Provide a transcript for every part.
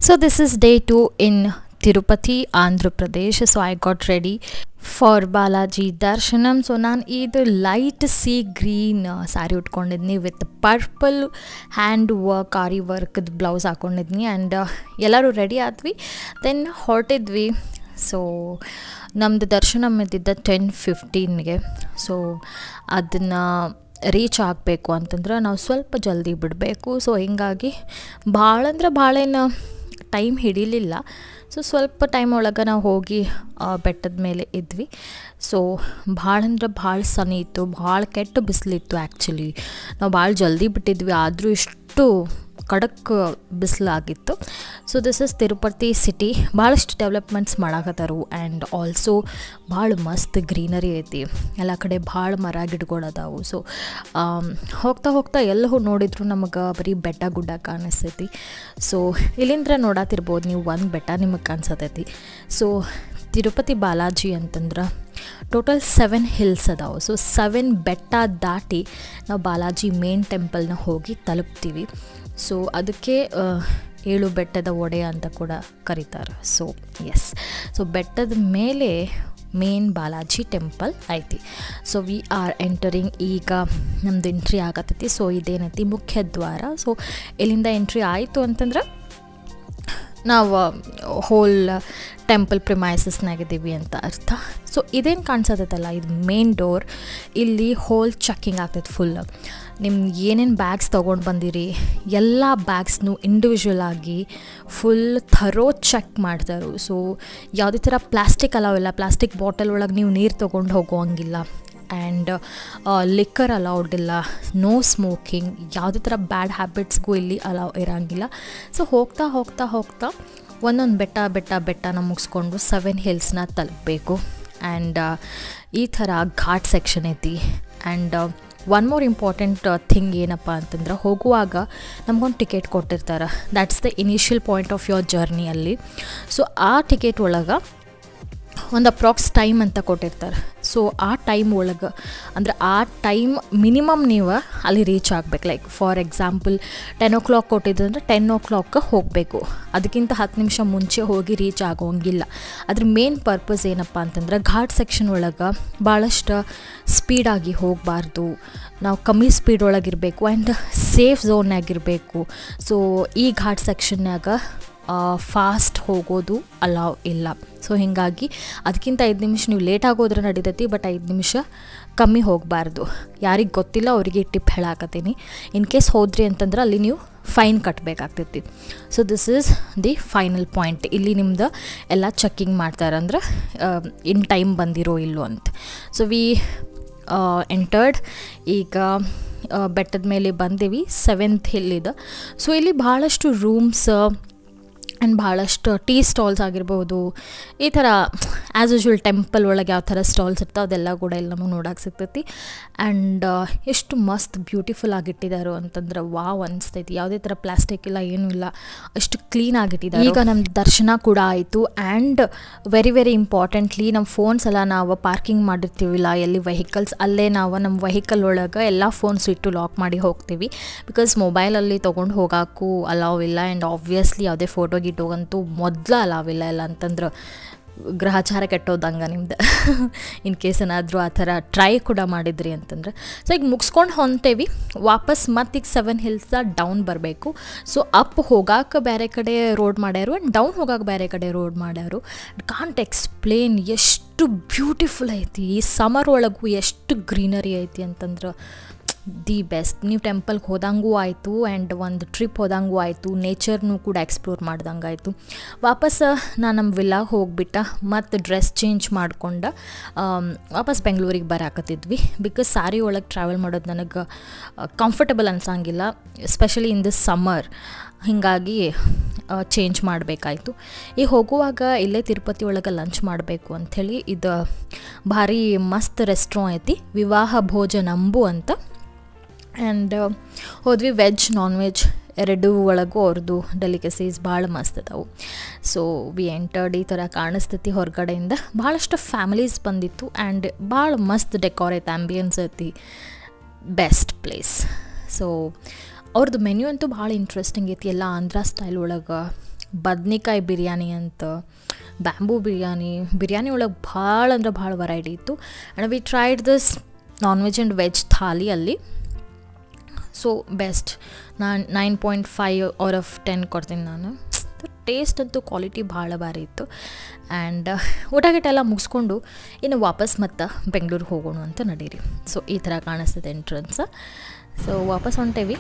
So this is day two in Tirupati, Andhra Pradesh. So I got ready for Balaji Darshanam. So ನಾನು ಇದು light sea green sari ಉಟ್ಕೊಂಡಿದ್ನಿ with purple hand work aari ವರ್ಕ್ದು blouse ಹಾಕ್ಕೊಂಡಿದ್ನಿ and ಎಲ್ಲರೂ ready ಆದ್ವಿ then ಹೊರಟಿದ್ವಿ so ನಮ್ಮದು ದರ್ಶನ ಇದ್ದಿದ್ದ ಟೆನ್ ಫಿಫ್ಟೀನ್ಗೆ ಸೊ ಅದನ್ನು ರೀಚ್ ಆಗಬೇಕು ಅಂತಂದ್ರೆ ನಾವು ಸ್ವಲ್ಪ ಜಲ್ದಿ ಬಿಡಬೇಕು ಸೊ ಹಿಂಗಾಗಿ ಭಾಳ ಅಂದ್ರೆ ಭಾಳ ಏನು ಟೈಮ್ ಹಿಡಿಲಿಲ್ಲ ಸೊ ಸ್ವಲ್ಪ ಟೈಮ್ ಒಳಗೆ ನಾವು ಹೋಗಿ ಬೆಟ್ಟದ ಮೇಲೆ ಇದ್ವಿ ಸೊ ಭಾಳ ಅಂದ್ರೆ ಭಾಳ ಸನಿ ಇತ್ತು ಭಾಳ ಕೆಟ್ಟ ಬಿಸಿಲಿತ್ತು ಆ್ಯಕ್ಚುಲಿ ನಾವು ಭಾಳ ಜಲ್ದಿ ಬಿಟ್ಟಿದ್ವಿ ಆದರೂ ಇಷ್ಟು ಖಡಕ್ ಬಿಸಿಲಾಗಿತ್ತು so this is Tirupati city ಭಾಳಷ್ಟು ಡೆವಲಪ್ಮೆಂಟ್ಸ್ ಮಾಡಾಕತ್ತಾರು ಆ್ಯಂಡ್ ಆಲ್ಸೋ ಭಾಳ ಮಸ್ತ್ ಗ್ರೀನರಿ ಐತಿ ಎಲ್ಲ ಕಡೆ ಭಾಳ ಮರ ಗಿಡಗಳು ಅದಾವು ಸೊ ಹೋಗ್ತಾ ಹೋಗ್ತಾ ಎಲ್ಲೂ ನೋಡಿದ್ರು ನಮಗೆ ಬರೀ ಬೆಟ್ಟ ಗುಡ್ಡ ಕಾಣಿಸ್ತೈತಿ ಸೊ ಇಲ್ಲಿಂದ ನೋಡಾತಿರ್ಬೋದು ನೀವು ಒಂದು ಬೆಟ್ಟ ನಿಮಗೆ ಕಾಣಿಸತೈತಿ ಸೊ ತಿರುಪತಿ ಬಾಲಾಜಿ ಅಂತಂದ್ರೆ ಟೋಟಲ್ ಸೆವೆನ್ ಹಿಲ್ಸ್ ಅದಾವೆ ಸೊ ಸೆವೆನ್ ಬೆಟ್ಟ ದಾಟಿ ನಾವು ಬಾಲಾಜಿ ಮೇನ್ ಟೆಂಪಲ್ನ ಹೋಗಿ ತಲುಪ್ತೀವಿ ಸೊ ಅದಕ್ಕೆ ಏಳು ಬೆಟ್ಟದ ಒಡೆಯ ಅಂತ ಕೂಡ ಕರೀತಾರೆ ಸೊ ಎಸ್ ಸೊ ಬೆಟ್ಟದ ಮೇಲೆ ಮೇನ್ ಬಾಲಾಜಿ ಟೆಂಪಲ್ ಐತಿ ಸೊ ವಿ ಆರ್ ಎಂಟರಿಂಗ್ ಈಗ ನಮ್ಮದು ಎಂಟ್ರಿ ಆಗತ್ತೈತಿ ಸೊ ಇದೇನೈತಿ ಮುಖ್ಯ ದ್ವಾರ ಸೊ ಇಲ್ಲಿಂದ ಎಂಟ್ರಿ ಆಯಿತು ಅಂತಂದ್ರೆ ನಾವು ಹೋಲ್ ಟೆಂಪಲ್ ಪ್ರಿಮೈಸಸ್ನಾಗಿದ್ದೀವಿ ಅಂತ ಅರ್ಥ ಸೊ ಇದೇನು ಕಾಣಿಸತ್ತಲ್ಲ ಇದು ಮೇನ್ ಡೋರ್ ಇಲ್ಲಿ ಹೋಲ್ ಚೆಕ್ಕಿಂಗ್ ಆಗ್ತೈತೆ ಫುಲ್ ನಿಮ್ಗೆ ಏನೇನು ಬ್ಯಾಗ್ಸ್ ತೊಗೊಂಡು ಬಂದಿರಿ ಎಲ್ಲ ಬ್ಯಾಗ್ಸ್ನು ಇಂಡಿವಿಜುವಲ್ ಆಗಿ ಫುಲ್ ಥರೋ ಚೆಕ್ ಮಾಡ್ತಾರೆ ಸೊ ಯಾವುದೇ ಥರ ಪ್ಲಾಸ್ಟಿಕ್ ಅಲಾವಿಲ್ಲ ಪ್ಲಾಸ್ಟಿಕ್ ಬಾಟಲ್ ಒಳಗೆ ನೀವು ನೀರು ತೊಗೊಂಡು ಹೋಗೋವಂಗಿಲ್ಲ ಆ್ಯಂಡ್ ಲಿಕ್ಕರ್ ಅಲೌಡ್ ಇಲ್ಲ ನೋ ಸ್ಮೋಕಿಂಗ್ ಯಾವುದೇ ಥರ ಬ್ಯಾಡ್ ಹ್ಯಾಬಿಟ್ಸ್ಗೂ ಇಲ್ಲಿ ಅಲೌ ಇರೋಂಗಿಲ್ಲ ಸೊ ಹೋಗ್ತಾ ಹೋಗ್ತಾ ಹೋಗ್ತಾ ಒಂದೊಂದು ಬೆಟ್ಟ ಬೆಟ್ಟ ಬೆಟ್ಟನ ಮುಗಿಸ್ಕೊಂಡು ಸೆವೆನ್ ಹಿಲ್ಸ್ನ ತಲುಪಬೇಕು ಆ್ಯಂಡ್ ಈ ಥರ ಘಾಟ್ ಸೆಕ್ಷನ್ ಐತಿ and one more important thing ಏನಪ್ಪ ಅಂತಂದ್ರೆ ಹೋಗುವಾಗ ನಮಗೊಂದು ಟಿಕೆಟ್ ಕೊಟ್ಟಿರ್ತಾರೆ that's the initial point of your ಜರ್ನಿಯಲ್ಲಿ ಸೊ ಆ ಟಿಕೆಟ್ ಒಳಗೆ ಒಂದು ಅಪ್ರಾಕ್ಸ್ ಟೈಮ್ ಅಂತ ಕೊಟ್ಟಿರ್ತಾರೆ ಸೊ ಆ ಟೈಮ್ ಒಳಗೆ ಅಂದ್ರೆ ಆ ಟೈಮ್ ಮಿನಿಮಮ್ ನೀವು ಅಲ್ಲಿ ರೀಚ್ ಆಗಬೇಕು like for example ten o'clock ಕೊಟ್ಟಿದ್ದು ಅಂದರೆ ಟೆನ್ ಓ ಕ್ಲಾಕ್ಗೆ ಹೋಗಬೇಕು ಅದಕ್ಕಿಂತ ಹತ್ತು ನಿಮಿಷ ಮುಂಚೆ ಹೋಗಿ ರೀಚ್ ಆಗೋಂಗಿಲ್ಲ ಅದ್ರ ಮೇನ್ ಪರ್ಪಸ್ ಏನಪ್ಪ ಅಂತಂದ್ರೆ ಘಾಟ್ ಸೆಕ್ಷನ್ ಒಳಗೆ ಭಾಳಷ್ಟು ಸ್ಪೀಡಾಗಿ ಹೋಗಬಾರ್ದು ನಾವು ಕಮ್ಮಿ ಸ್ಪೀಡ್ ಒಳಗಿರಬೇಕು ಆ್ಯಂಡ್ ಸೇಫ್ ಝೋನ್ನಾಗಿರಬೇಕು ಸೊ ಈ ಘಾಟ್ ಸೆಕ್ಷನ್ನಾಗ ಫಾಸ್ಟ್ ಹೋಗೋದು ಅಲಾವ್ ಇಲ್ಲ ಸೊ ಹೀಗಾಗಿ ಅದಕ್ಕಿಂತ ಐದು ನಿಮಿಷ ನೀವು ಲೇಟ್ ಆಗೋದ್ರೆ ನಡೀತೈತಿ ಬಟ್ ಐದು ನಿಮಿಷ ಕಮ್ಮಿ ಹೋಗಬಾರ್ದು ಯಾರಿಗೆ ಗೊತ್ತಿಲ್ಲ ಅವರಿಗೆ ಟಿಪ್ ಹೇಳಾಕತ್ತೀನಿ ಇನ್ ಕೇಸ್ ಹೋದ್ರಿ ಅಂತಂದ್ರೆ ಅಲ್ಲಿ ನೀವು ಫೈನ್ ಕಟ್ಟಬೇಕಾಗ್ತೈತಿ so this is the final point ಇಲ್ಲಿ ನಿಮ್ದು ಎಲ್ಲ ಚೆಕ್ಕಿಂಗ್ ಮಾಡ್ತಾರೆ ಅಂದ್ರೆ ಇನ್ ಟೈಮ್ ಬಂದಿರೋ ಇಲ್ಲೋ ಅಂತ ಸೊ ವಿ ಎಂಟರ್ಡ್ ಈಗ ಬೆಟ್ಟದ ಮೇಲೆ ಬಂದೀವಿ ಸೆವೆಂತ್ ಹಿಲ್ ಇದೆ ಸೊ ಇಲ್ಲಿ ಭಾಳಷ್ಟು ರೂಮ್ಸ್ ಆ್ಯಂಡ್ ಭಾಳಷ್ಟು ಟೀ ಸ್ಟಾಲ್ಸ್ ಆಗಿರ್ಬೋದು ಈ ಥರ ಆ್ಯಸ್ ಯೂಶ್ವಲ್ ಟೆಂಪಲ್ ಒಳಗೆ ಯಾವ ಥರ ಸ್ಟಾಲ್ಸ್ ಇರ್ತಾವೆ ಅದೆಲ್ಲ ಕೂಡ ಇಲ್ಲಿ ನಮಗೆ ನೋಡೋಕೆ ಸಿಗ್ತೈತಿ ಆ್ಯಂಡ್ ಎಷ್ಟು ಮಸ್ತ್ ಬ್ಯೂಟಿಫುಲ್ ಆಗಿಟ್ಟಿದ್ದಾರೋ ಅಂತಂದ್ರೆ ವಾವ್ ಅನಿಸ್ತೈತಿ ಯಾವುದೇ ಥರ ಪ್ಲಾಸ್ಟಿಕ್ ಇಲ್ಲ ಏನೂ ಇಲ್ಲ ಅಷ್ಟು ಕ್ಲೀನ್ ಆಗಿಟ್ಟಿದ್ದಾರೆ ಈಗ ನಮ್ಮ ದರ್ಶನ ಕೂಡ ಆಯಿತು ಆ್ಯಂಡ್ ವೆರಿ ವೆರಿ ಇಂಪಾರ್ಟೆಂಟ್ಲಿ ನಮ್ಮ ಫೋನ್ಸ್ ಎಲ್ಲ ನಾವು ಪಾರ್ಕಿಂಗ್ ಮಾಡಿರ್ತೀವಿಲ್ಲ ಎಲ್ಲಿ ವೆಹಿಕಲ್ಸ್ ಅಲ್ಲೇ ನಾವು ನಮ್ಮ ವೆಹಿಕಲ್ ಒಳಗೆ ಎಲ್ಲ ಫೋನ್ಸ್ ಇಟ್ಟು ಲಾಕ್ ಮಾಡಿ ಹೋಗ್ತೀವಿ ಬಿಕಾಸ್ ಮೊಬೈಲಲ್ಲಿ ತೊಗೊಂಡು ಹೋಗೋಕ್ಕೂ ಅಲಾವ್ ಇಲ್ಲ ಆ್ಯಂಡ್ ಆಬ್ವಿಯಸ್ಲಿ ಯಾವುದೇ ಫೋಟೋ ಗಿಟೋಗಂತೂ ಮೊದಲ ಅಲಾವಿಲ್ಲ ಇಲ್ಲ ಅಂತಂದ್ರೆ ಗ್ರಹಚಾರ ಕೆಟ್ಟೋದಂಗೆ ನಿಮ್ದು ಇನ್ ಕೇಸ್ ಏನಾದರೂ ಆ ಥರ ಟ್ರೈ ಕೂಡ ಮಾಡಿದ್ರಿ ಅಂತಂದ್ರೆ ಸೊ ಈಗ ಮುಗಿಸ್ಕೊಂಡು ಹೊಂತೇವಿ ವಾಪಸ್ ಮತ್ತೆ ಈಗ ಸೆವೆನ್ ಹಿಲ್ಸ್ದ ಡೌನ್ ಬರಬೇಕು ಸೊ ಅಪ್ ಹೋಗಾಕ ಬೇರೆ ಕಡೆ ರೋಡ್ ಮಾಡ್ಯಾರು ಆ್ಯಂಡ್ ಡೌನ್ ಹೋಗಾಕ ಬೇರೆ ಕಡೆ ರೋಡ್ ಮಾಡ್ಯಾರು ಕಾಂಟ್ ಎಕ್ಸ್ಪ್ಲೇನ್ ಎಷ್ಟು ಬ್ಯೂಟಿಫುಲ್ ಐತಿ ಈ ಸಮರ್ ಒಳಗೂ ಎಷ್ಟು ಗ್ರೀನರಿ ಐತಿ ಅಂತಂದ್ರೆ ದಿ ಬೆಸ್ಟ್ ನೀವು ಟೆಂಪಲ್ಗೆ ಹೋದಂಗೂ ಆಯಿತು ಆ್ಯಂಡ್ ಒಂದು ಟ್ರಿಪ್ ಹೋದಂಗೂ ಆಯಿತು ನೇಚರ್ನೂ ಕೂಡ ಎಕ್ಸ್ಪ್ಲೋರ್ ಮಾಡ್ದಂಗೆ ಆಯಿತು ವಾಪಸ್ ನಾನು ನಮ್ಮ ವಿಲ್ಲಾಗೆ ಹೋಗ್ಬಿಟ್ಟ ಮತ್ತು ಡ್ರೆಸ್ ಚೇಂಜ್ ಮಾಡ್ಕೊಂಡು ವಾಪಸ್ ಬೆಂಗಳೂರಿಗೆ ಬರಾಕತ್ತಿದ್ವಿ ಬಿಕಾಸ್ ಸಾರಿ ಒಳಗೆ ಟ್ರಾವೆಲ್ ಮಾಡೋದು ನನಗೆ ಕಂಫರ್ಟಬಲ್ ಅನ್ಸಂಗಿಲ್ಲ ಎಸ್ಪೆಷಲಿ ಇನ್ ದಿಸ್ ಸಮ್ಮರ್ ಹೀಗಾಗಿ ಚೇಂಜ್ ಮಾಡಬೇಕಾಯ್ತು ಈಗ ಹೋಗುವಾಗ ಇಲ್ಲೇ ತಿರುಪತಿ ಒಳಗೆ ಲಂಚ್ ಮಾಡಬೇಕು ಅಂಥೇಳಿ ಇದು ಭಾರಿ ಮಸ್ತ್ ರೆಸ್ಟೋರೆಂಟ್ ಐತಿ ವಿವಾಹ ಭೋಜನಂಬು ಅಂತ ಆ್ಯಂಡ್ ಹೋದ್ವಿ ವೆಜ್ ನಾನ್ ವೆಜ್ ಎರಡೂ ಒಳಗೂ ಅವ್ರದ್ದು ಡೆಲಿಕಸೀಸ್ ಭಾಳ ಮಸ್ತ್ ಅದಾವು ಸೊ ವಿ ಎಂಟರ್ಡ್ ಈ ಥರ ಕಾಣಿಸ್ತೈತಿ ಹೊರಗಡೆಯಿಂದ ಭಾಳಷ್ಟು ಫ್ಯಾಮಿಲೀಸ್ ಬಂದಿತ್ತು ಆ್ಯಂಡ್ ಭಾಳ ಮಸ್ತ್ ಡೆಕೋರ್ ಐತೆ ಆ್ಯಂಬಿಯನ್ಸ್ ಐತಿ ಬೆಸ್ಟ್ ಪ್ಲೇಸ್ ಸೊ ಅವ್ರದ್ದು ಮೆನ್ಯೂ ಅಂತೂ ಭಾಳ ಇಂಟ್ರೆಸ್ಟಿಂಗ್ ಐತಿ ಎಲ್ಲ ಆಂಧ್ರ ಸ್ಟೈಲ್ ಒಳಗೆ ಬದ್ನಿಕಾಯಿ ಬಿರಿಯಾನಿ ಅಂತ ಬ್ಯಾಂಬೂ ಬಿರಿಯಾನಿ ಬಿರಿಯಾನಿ ಒಳಗೆ ಭಾಳ ಅಂದ್ರೆ ಭಾಳ ವೆರೈಟಿ ಇತ್ತು and we tried this non veg and veg thali ಅಲ್ಲಿ ಸೊ ಬೆಸ್ಟ್ ನಾನು nine point five out of ten ಕೊಡ್ತೀನಿ ನಾನು ಟೇಸ್ಟ್ ಅಂತೂ ಕ್ವಾಲಿಟಿ ಭಾಳ ಭಾರಿ ಇತ್ತು ಆ್ಯಂಡ್ ಊಟ ಗಿಟ ಎಲ್ಲ ಮುಗಿಸ್ಕೊಂಡು ಇನ್ನು ವಾಪಸ್ ಮತ್ತು ಬೆಂಗಳೂರಿಗೆ ಹೋಗೋಣ ಅಂತ ನಡೀರಿ ಸೊ ಈ ಥರ ಕಾಣಿಸ್ತದೆ ಎಂಟ್ರೆನ್ಸ್ ಸೊ ವಾಪಸ್ ಹೊಂಟೇವಿ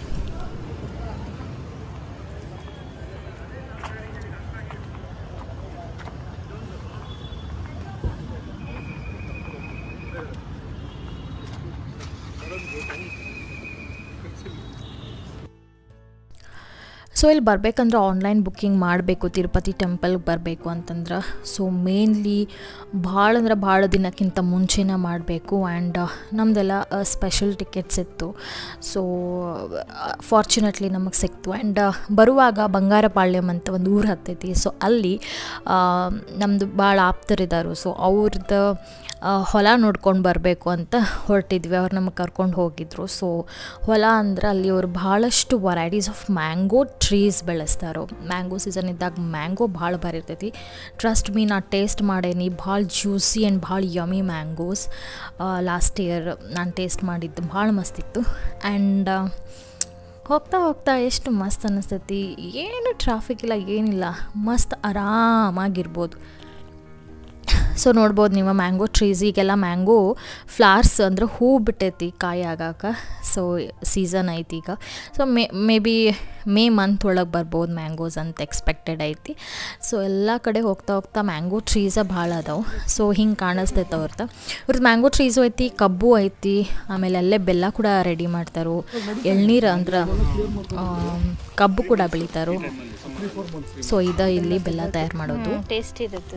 ಸೊ ಇಲ್ಲಿ ಬರಬೇಕಂದ್ರೆ ಆನ್ಲೈನ್ ಬುಕ್ಕಿಂಗ್ ಮಾಡಬೇಕು ತಿರುಪತಿ ಟೆಂಪಲ್ಗೆ ಬರಬೇಕು ಅಂತಂದ್ರೆ ಸೊ ಮೇನ್ಲಿ ಭಾಳ ಅಂದ್ರೆ ಭಾಳ ದಿನಕ್ಕಿಂತ ಮುಂಚೆನೇ ಮಾಡಬೇಕು ಆ್ಯಂಡ್ ನಮ್ಮದೆಲ್ಲ ಸ್ಪೆಷಲ್ ಟಿಕೆಟ್ಸ್ ಇತ್ತು ಸೊ ಫಾರ್ಚುನೇಟ್ಲಿ ನಮಗೆ ಸಿಕ್ತು ಆ್ಯಂಡ್ ಬರುವಾಗ ಬಂಗಾರಪಾಳ್ಯಂ ಅಂತ ಒಂದು ಊರು ಹತ್ತೈತಿ ಸೊ ಅಲ್ಲಿ ನಮ್ಮದು ಭಾಳ ಆಪ್ತರಿದ್ದಾರೆ ಸೊ ಅವ್ರದ್ದು ಹೊಲ ನೋಡ್ಕೊಂಡು ಬರಬೇಕು ಅಂತ ಹೊರಟಿದ್ವಿ ಅವ್ರು ನಮಗೆ ಕರ್ಕೊಂಡು ಹೋಗಿದ್ರು ಸೊ ಹೊಲ ಅಂದ್ರೆ ಅಲ್ಲಿ ಅವ್ರು ಭಾಳಷ್ಟು ವೆರೈಟೀಸ್ ಆಫ್ ಮ್ಯಾಂಗೋ ಟ್ರೀಸ್ ಬೆಳೆಸ್ತಾರೋ ಮ್ಯಾಂಗೋ ಸೀಸನ್ ಇದ್ದಾಗ ಮ್ಯಾಂಗೋ ಭಾಳ ಭಾರಿ ಇರ್ತೈತಿ ಟ್ರಸ್ಟ್ ಮೀ ನಾ ಟೇಸ್ಟ್ ಮಾಡೇನಿ ಭಾಳ ಜ್ಯೂಸಿ ಆ್ಯಂಡ್ ಭಾಳ ಯಮಿ ಮ್ಯಾಂಗೋಸ್ ಲಾಸ್ಟ್ ಇಯರ್ ನಾನು ಟೇಸ್ಟ್ ಮಾಡಿದ್ದು ಭಾಳ ಮಸ್ತಿತ್ತು ಆ್ಯಂಡ್ ಹೋಗ್ತಾ ಹೋಗ್ತಾ ಎಷ್ಟು ಮಸ್ತ್ ಅನ್ನಿಸ್ತೈತಿ ಏನು ಟ್ರಾಫಿಕ್ ಇಲ್ಲ ಏನಿಲ್ಲ ಮಸ್ತ್ ಆರಾಮಾಗಿರ್ಬೋದು ಸೊ ನೋಡ್ಬೋದು ನೀವು ಮ್ಯಾಂಗೋ ಟ್ರೀಸ್ ಈಗೆಲ್ಲ ಮ್ಯಾಂಗೋ ಫ್ಲವರ್ಸ್ ಅಂದ್ರೆ ಹೂ ಬಿಟ್ಟೈತಿ ಕಾಯಿ ಆಗಾಕ ಸೊ ಸೀಸನ್ ಐತಿ ಈಗ so may maybe May month ಒಳಗೆ ಬರ್ಬೋದು ಮ್ಯಾಂಗೋಸ್ ಅಂತ ಎಕ್ಸ್ಪೆಕ್ಟೆಡ್ ಐತಿ ಸೊ ಎಲ್ಲ ಕಡೆ ಹೋಗ್ತಾ ಹೋಗ್ತಾ ಮ್ಯಾಂಗೋ ಟ್ರೀಸ ಭಾಳ ಅದಾವೆ ಸೊ ಹಿಂಗೆ ಕಾಣಿಸ್ತೈತೆ ಅವ್ರದ್ದು ಇವ್ರದ್ದು ಮ್ಯಾಂಗೋ ಟ್ರೀಸು ಐತಿ ಕಬ್ಬು ಐತಿ ಆಮೇಲೆ ಅಲ್ಲೇ ಬೆಲ್ಲ ಕೂಡ ರೆಡಿ ಮಾಡ್ತಾರೋ ಎಳ್ನೀರು ಅಂದ್ರೆ ಕಬ್ಬು ಕೂಡ ಬೆಳಿತಾರೋ ಸೊ ಇದು ಇಲ್ಲಿ ಬೆಲ್ಲ ತಯಾರು ಮಾಡೋದು ಟೇಸ್ಟ್ ಇರುತ್ತೆ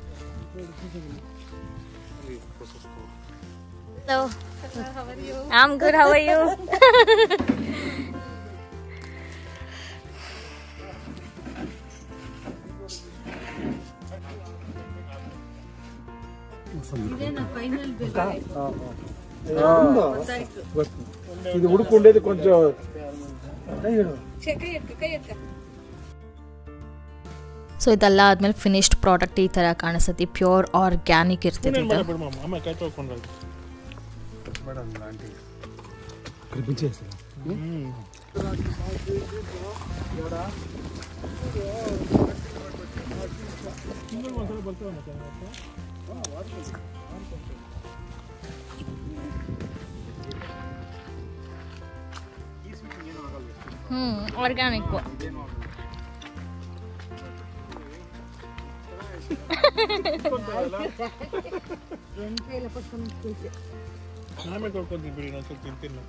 Hello. I'm good. How are you? ఇది ఉడుకుండేది కొంచెం ಸೊ ಇದೆಲ್ಲ ಆದ್ಮೇಲೆ ಫಿನಿಶ್ಡ್ ಪ್ರಾಡಕ್ಟ್ ಈ ಥರ ಕಾಣಿಸ್ತೈತಿ ಪ್ಯೂರ್ ಆರ್ಗ್ಯಾನಿಕ್ ಇರ್ತೈತಿ ಇದು ఆమె కైతే ఒప్పుకుంటారు కనిపించేసి ಹ್ಞೂ ಆರ್ಗ್ಯಾನಿಕ್ ఆమె కొడుకుంది బిడి నాకు తింటున్నా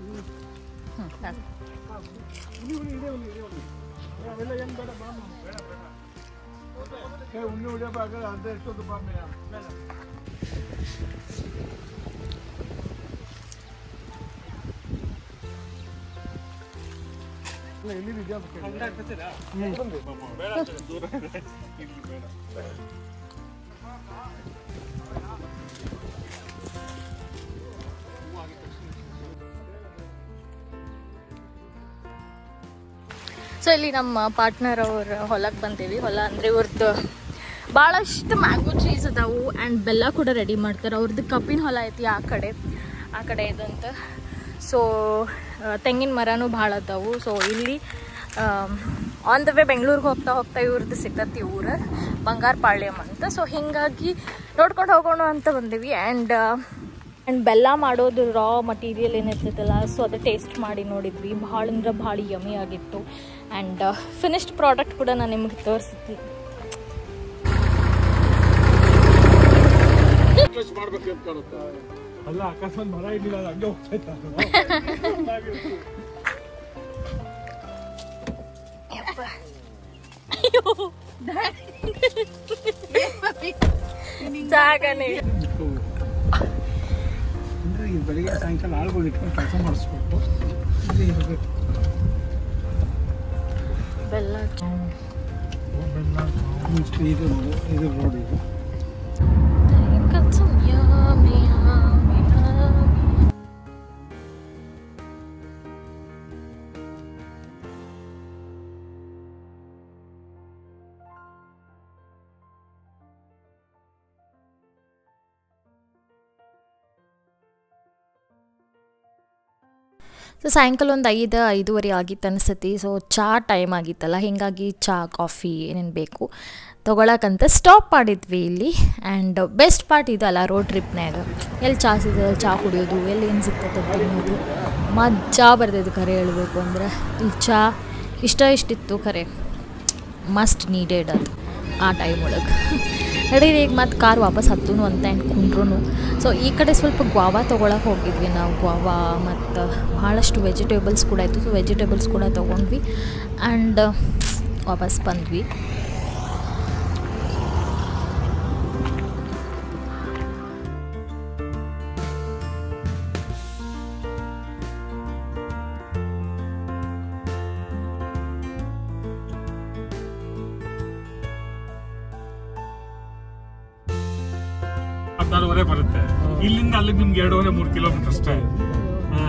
ಉಣ್ಣೆ ಉಳಿಯಬಾಗ ಅಂತ ಎಷ್ಟೊಂದು ಬಾಮೆಯ ಇಲ್ಲಿ ನಿಜ ಬೇಡ ದೂರ ಇಲ್ಲಿ ಬೇಡ ಸೊ ಇಲ್ಲಿ ನಮ್ಮ ಪಾರ್ಟ್ನರ್ ಅವ್ರ ಹೊಲಕ್ಕೆ ಬಂದೀವಿ ಹೊಲ ಅಂದರೆ ಇವ್ರದ್ದು ಭಾಳಷ್ಟು ಮ್ಯಾಂಗೋ ಟ್ರೀಸ್ ಅದಾವು ಆ್ಯಂಡ್ ಬೆಲ್ಲ ಕೂಡ ರೆಡಿ ಮಾಡ್ತಾರೆ ಅವ್ರದ್ದು ಕಬ್ಬಿನ ಹೊಲ ಐತಿ ಆ ಕಡೆ ಆ ಕಡೆ ಇದಂತ ಸೊ ತೆಂಗಿನ ಮರನೂ ಭಾಳ ಅದಾವು ಸೊ ಇಲ್ಲಿ ಆನ್ ದ ವೇ ಬೆಂಗಳೂರಿಗೆ ಹೋಗ್ತಾ ಹೋಗ್ತಾ ಇವ್ರದ್ದು ಸಿಕ್ಕತ್ತಿ ಊರು ಬಂಗಾರಪಾಳ್ಯಂ ಅಂತ ಸೊ ಹೀಗಾಗಿ ನೋಡ್ಕೊಂಡು ಹೋಗೋಣ ಅಂತ ಬಂದೀವಿ ಆ್ಯಂಡ್ ಆ್ಯಂಡ್ ಬೆಲ್ಲ ಮಾಡೋದು ರಾ ಮಟೀರಿಯಲ್ ಏನಿರ್ತೈತಲ್ಲ ಸೊ ಅದು ಟೇಸ್ಟ್ ಮಾಡಿ ನೋಡಿದ್ವಿ ಭಾಳ ಅಂದ್ರೆ ಭಾಳ ಯಮಿ ಆಗಿತ್ತು ಆ್ಯಂಡ್ ಫಿನಿಶ್ಡ್ ಪ್ರಾಡಕ್ಟ್ ಕೂಡ ನಾನು ನಿಮ್ಗೆ ತೋರಿಸಿದ್ವಿ ಮಾಡ್ಬೇಕು ಅಂತ ಕಾಣುತ್ತೆ ಅಲ್ಲ ಅಕಸ್ಮಾತ್ ಮರ ಇರ್ಲಿಲ್ಲ ಅದು ಹಂಗೆ ಹೋಗ್ತಾ ಇತ್ತು ಜಾಗನೇ ಅಂದ್ರೆ ಈ ಬೆಳಿಗ್ಗೆ ಸಾಯಂಕಾಲ ಆಳುಗಳು ಇಟ್ಕೊಂಡು ಕೆಲಸ ಮಾಡಿಸ್ಬೇಕು ಇಲ್ಲಿ ಇರಬೇಕು ಬೆಲ್ಲ ಇಷ್ಟು ಇದು ಇದು ರೋಡ್ ಇದು ಸೊ ಸಾಯಂಕಾಲ ಒಂದು ಐದು ಐದೂವರೆ ಆಗಿತ್ತು ಅನಿಸ್ತತಿ ಸೊ ಚಹಾ ಟೈಮ್ ಆಗಿತ್ತಲ್ಲ ಹೀಗಾಗಿ ಚಹಾ ಕಾಫಿ ಏನೇನು ಬೇಕು ತೊಗೊಳಕ್ಕಂತ ಸ್ಟಾಪ್ ಮಾಡಿದ್ವಿ ಇಲ್ಲಿ ಆ್ಯಂಡ್ ಬೆಸ್ಟ್ ಪಾರ್ಟ್ ಇದಲ್ಲ ರೋಡ್ ಟ್ರಿಪ್ನ್ಯಾಗ ಎಲ್ಲಿ ಚಹಾ ಸಿಗ್ತದೆ ಚಹಾ ಕುಡಿಯೋದು ಎಲ್ಲಿ ಏನು ಸಿಗ್ತದೆ ತಿನ್ನೋದು ಮಜಾ ಬರ್ತೈತೆ ಖರೆ ಹೇಳಬೇಕು ಅಂದ್ರೆ ಇಲ್ಲಿ ಚಹಾ ಇಷ್ಟ ಇಷ್ಟಿತ್ತು ಖರೆ ಮಸ್ಟ್ ನೀಡೆಡ್ ಅದು ಆ ಟೈಮ್ ಒಳಗೆ ನಡೀರಿ ಈಗ ಮತ್ತೆ ಕಾರ್ ವಾಪಸ್ ಹತ್ತೂನು ಅಂತ ಕುಂಡ್ರು ಸೊ ಈ ಕಡೆ ಸ್ವಲ್ಪ ಗ್ವಾವಾ ತೊಗೊಳಕ್ಕೆ ಹೋಗಿದ್ವಿ ನಾವು ಗ್ವಾವಾ ಮತ್ತು ಭಾಳಷ್ಟು ವೆಜಿಟೇಬಲ್ಸ್ ಕೂಡ ಇತ್ತು ಸೊ ವೆಜಿಟೇಬಲ್ಸ್ ಕೂಡ ತೊಗೊಂಡ್ವಿ ಆ್ಯಂಡ್ ವಾಪಸ್ ಬಂದ್ವಿ ಹದಿನಾರುವರೆ ಬರುತ್ತೆ ಇಲ್ಲಿಂದ ಅಲ್ಲಿಗೆ ನಿಮ್ಗೆ ಎರಡೂವರೆ ಮೂರು ಕಿಲೋಮೀಟರ್ ಅಷ್ಟೇ ಹಾ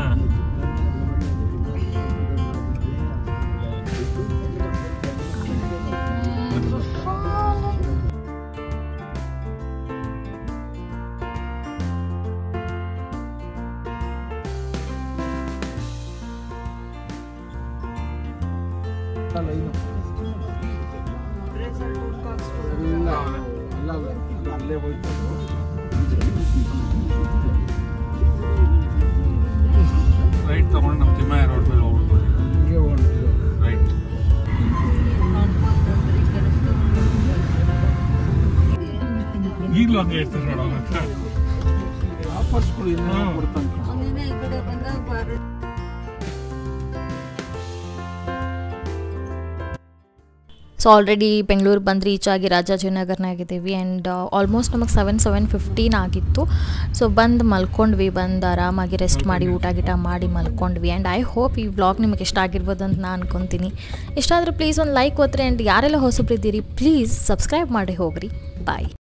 ಅಲ್ಲೇ ಹೋಯ್ತು ರೈಟ್ ತಗೊಂಡು ನಮ್ಮ ತಿಮ್ಮಯ್ಯ ರೋಡ್ ಮೇಲೆ ಹೋಗ್ಬಿಡ್ಬೋದು ರೈಟ್ ಈಗಲೂ ಹಂಗೆ ಹೇಳ್ತಾರೆ ನೋಡೋ ಹತ್ರ ಆಫರ್ಸ್ಗಳು ಇಲ್ಲ ಹಾ. ಕೊಡ್ತಾನೆ ಸೊ ಆಲ್ರೆಡಿ ಬೆಂಗಳೂರು ಬಂದು ರೀಚ್ ಆಗಿ ರಾಜಾಜಿನಗರ್ನಾಗಿದ್ದೀವಿ ಆ್ಯಂಡ್ ಆಲ್ಮೋಸ್ಟ್ ನಮಗೆ ಸೆವೆನ್ ಸೆವೆನ್ ಫಿಫ್ಟೀನ್ ಆಗಿತ್ತು ಸೊ ಬಂದು ಮಲ್ಕೊಂಡ್ವಿ ಬಂದು ಆರಾಮಾಗಿ ರೆಸ್ಟ್ ಮಾಡಿ ಊಟ ಗೀಟ ಮಾಡಿ ಮಲ್ಕೊಂಡ್ವಿ ಆ್ಯಂಡ್ ಐ ಹೋಪ್ ಈ ವ್ಲಾಗ್ ನಿಮಗೆ ಇಷ್ಟ ಆಗಿರ್ಬೋದು ಅಂತ ನಾನು ಅನ್ಕೊತೀನಿ ಇಷ್ಟ ಆದರೆ ಪ್ಲೀಸ್ ಒಂದು ಲೈಕ್ ಒತ್ರಿ ಆ್ಯಂಡ್ ಯಾರೆಲ್ಲ ಹೊಸಬ್ರಿದ್ದೀರಿ ಪ್ಲೀಸ್ ಸಬ್ಸ್ಕ್ರೈಬ್ ಮಾಡಿ ಹೋಗ್ರಿ ಬಾಯ್